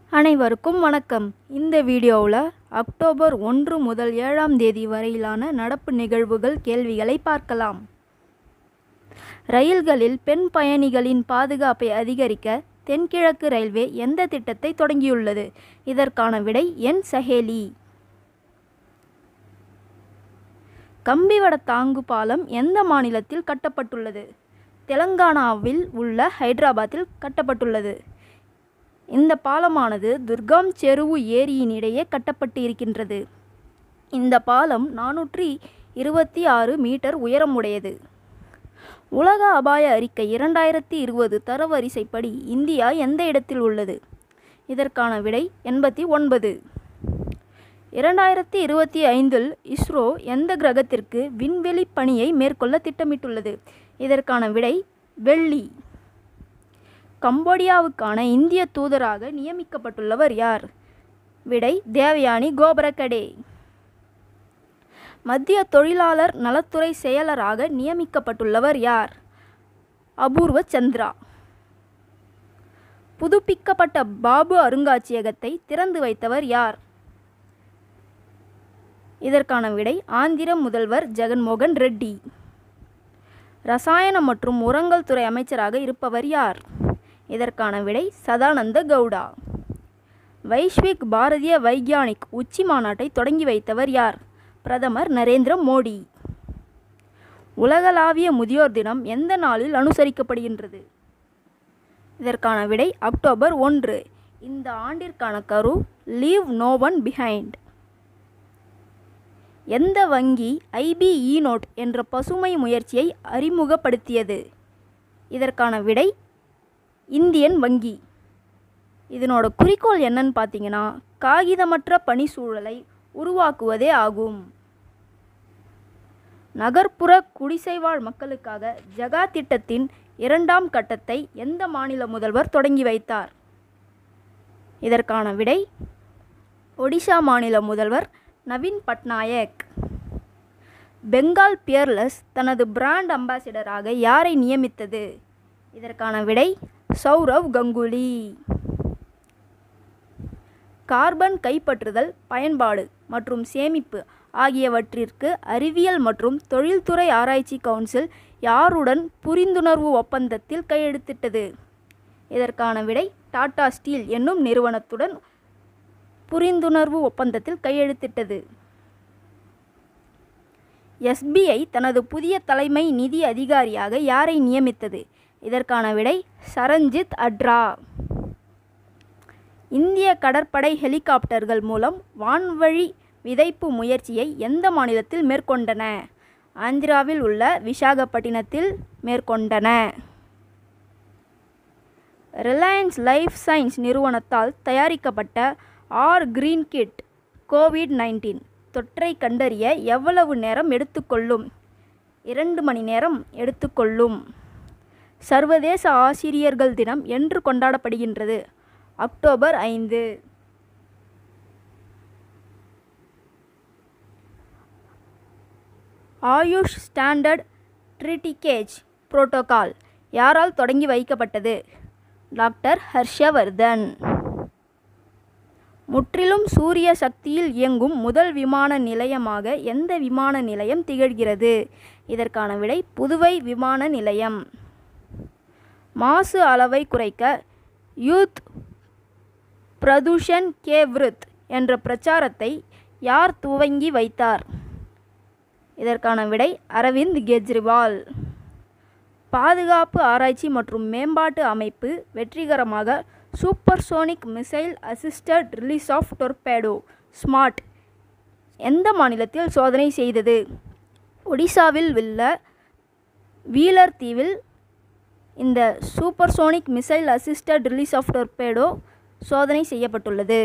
அனைவருக்கும் வணக்கம் இந்த வீடியோவில் அக்டோபர் ஒன்று முதல் ஏழாம் தேதி வரையிலான நடப்பு நிகழ்வுகள் கேள்விகளை பார்க்கலாம் ரயில்களில் பெண் பயணிகளின் பாதுகாப்பை அதிகரிக்க தென்கிழக்கு ரயில்வே எந்த திட்டத்தை தொடங்கியுள்ளது இதற்கான விடை என் சஹேலி கம்பிவட தாங்கு பாலம் எந்த மாநிலத்தில் கட்டப்பட்டுள்ளது தெலங்கானாவில் உள்ள ஹைதராபாத்தில் கட்டப்பட்டுள்ளது இந்த பாலமானது துர்காம் செருவு ஏரியின் இடையே கட்டப்பட்டு இருக்கின்றது இந்த பாலம் நானூற்றி இருபத்தி ஆறு மீட்டர் உயரமுடையது உலக அபாய அறிக்கை இரண்டாயிரத்தி இருபது தரவரிசைப்படி இந்தியா எந்த இடத்தில் உள்ளது இதற்கான விடை எண்பத்தி ஒன்பது இரண்டாயிரத்தி இருபத்தி ஐந்தில் இஸ்ரோ எந்த கிரகத்திற்கு விண்வெளி பணியை மேற்கொள்ள திட்டமிட்டுள்ளது இதற்கான விடை வெள்ளி கம்போடியாவுக்கான இந்திய தூதராக நியமிக்கப்பட்டுள்ளவர் யார் விடை தேவயானி கோபரகடே மத்திய தொழிலாளர் நலத்துறை செயலராக நியமிக்கப்பட்டுள்ளவர் யார் அபூர்வ சந்திரா புதுப்பிக்கப்பட்ட பாபு அருங்காட்சியகத்தை திறந்து வைத்தவர் யார் இதற்கான விடை ஆந்திர முதல்வர் ஜெகன்மோகன் ரெட்டி ரசாயனம் மற்றும் உரங்கள் துறை அமைச்சராக இருப்பவர் யார் இதற்கான விடை சதானந்த கவுடா வைஸ்விக் பாரதிய வைக்யானிக் உச்சி மாநாட்டை தொடங்கி வைத்தவர் யார் பிரதமர் நரேந்திர மோடி உலகளாவிய முதியோர் தினம் எந்த நாளில் அனுசரிக்கப்படுகின்றது இதற்கான விடை அக்டோபர் ஒன்று இந்த ஆண்டிற்கான கரு லீவ் நோ ஒன் பிஹைண்ட் எந்த வங்கி ஐபிஇ நோட் என்ற பசுமை முயற்சியை அறிமுகப்படுத்தியது இதற்கான விடை இந்தியன் வங்கி இதனோட குறிக்கோள் என்னன்னு பார்த்தீங்கன்னா காகிதமற்ற பணி சூழலை உருவாக்குவதே ஆகும் நகர்ப்புற குடிசைவாழ் மக்களுக்காக ஜகா திட்டத்தின் இரண்டாம் கட்டத்தை எந்த மாநில முதல்வர் தொடங்கி வைத்தார் இதற்கான விடை ஒடிஷா மாநில முதல்வர் நவீன் பட்நாயக் பெங்கால் பியர்லஸ் தனது பிராண்ட் அம்பாசிடராக யாரை நியமித்தது இதற்கான விடை சௌரவ் கங்குலி கார்பன் கைப்பற்றுதல் பயன்பாடு மற்றும் சேமிப்பு ஆகியவற்றிற்கு அறிவியல் மற்றும் தொழில்துறை ஆராய்ச்சி கவுன்சில் யாருடன் புரிந்துணர்வு ஒப்பந்தத்தில் கையெழுத்திட்டது இதற்கான விடை டாடா ஸ்டீல் என்னும் நிறுவனத்துடன் புரிந்துணர்வு ஒப்பந்தத்தில் கையெழுத்திட்டது எஸ்பிஐ தனது புதிய தலைமை நிதி அதிகாரியாக யாரை நியமித்தது இதற்கான விடை சரண்ஜித் அட்ரா இந்திய கடற்படை ஹெலிகாப்டர்கள் மூலம் வான்வழி விதைப்பு முயற்சியை எந்த மாநிலத்தில் மேற்கொண்டன ஆந்திராவில் உள்ள விசாகப்பட்டினத்தில் மேற்கொண்டன ரிலையன்ஸ் லைஃப் சயின்ஸ் நிறுவனத்தால் தயாரிக்கப்பட்ட R green kit covid nineteen தொற்றை கண்டறிய எவ்வளவு நேரம் எடுத்துக்கொள்ளும் இரண்டு மணி நேரம் எடுத்துக்கொள்ளும் சர்வதேச ஆசிரியர்கள் தினம் என்று கொண்டாடப்படுகின்றது அக்டோபர் ஐந்து ஆயுஷ் ஸ்டாண்டர்ட் ட்ரிட்டிகேஜ் புரோட்டோகால் யாரால் தொடங்கி வைக்கப்பட்டது டாக்டர் ஹர்ஷவர்தன் முற்றிலும் சூரிய சக்தியில் இயங்கும் முதல் விமான நிலையமாக எந்த விமான நிலையம் திகழ்கிறது இதற்கான விடை புதுவை விமான நிலையம் மாசு அளவை குறைக்க யூத் பிரதூஷன் கே விருத் என்ற பிரச்சாரத்தை யார் துவங்கி வைத்தார் இதற்கான விடை அரவிந்த் கெஜ்ரிவால் பாதுகாப்பு ஆராய்ச்சி மற்றும் மேம்பாட்டு அமைப்பு வெற்றிகரமாக supersonic missile assisted release of torpedo smart எந்த மாநிலத்தில் சோதனை செய்தது ஒடிசாவில் உள்ள வீலர் தீவில் இந்த supersonic missile assisted release of torpedo சோதனை செய்யப்பட்டுள்ளது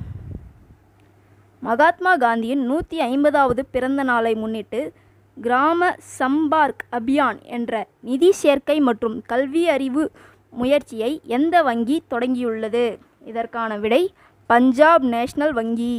மகாத்மா காந்தியின் நூற்றி ஐம்பதாவது பிறந்த நாளை முன்னிட்டு கிராம சம்பார்க் அபியான் என்ற நிதி சேர்க்கை மற்றும் கல்வி அறிவு முயற்சியை எந்த வங்கி தொடங்கியுள்ளது இதற்கான விடை பஞ்சாப் நேஷனல் வங்கி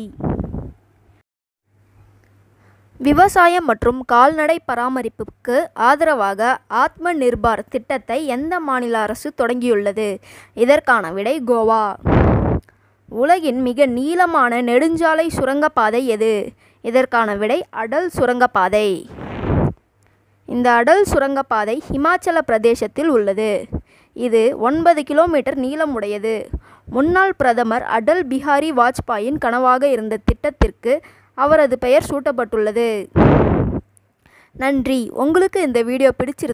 விவசாயம் மற்றும் கால்நடை பராமரிப்புக்கு ஆதரவாக ஆத்ம நிர்பார் திட்டத்தை எந்த மாநில அரசு தொடங்கியுள்ளது இதற்கான விடை கோவா உலகின் மிக நீளமான நெடுஞ்சாலை சுரங்கப்பாதை எது இதற்கான விடை அடல் சுரங்கப்பாதை இந்த அடல் சுரங்கப்பாதை ஹிமாச்சல பிரதேசத்தில் உள்ளது இது ஒன்பது கிலோமீட்டர் நீளமுடையது முன்னாள் பிரதமர் அடல் பிஹாரி வாஜ்பாயின் கனவாக இருந்த திட்டத்திற்கு அவரது பெயர் சூட்டப்பட்டுள்ளது நன்றி உங்களுக்கு இந்த வீடியோ பிடிச்சிரு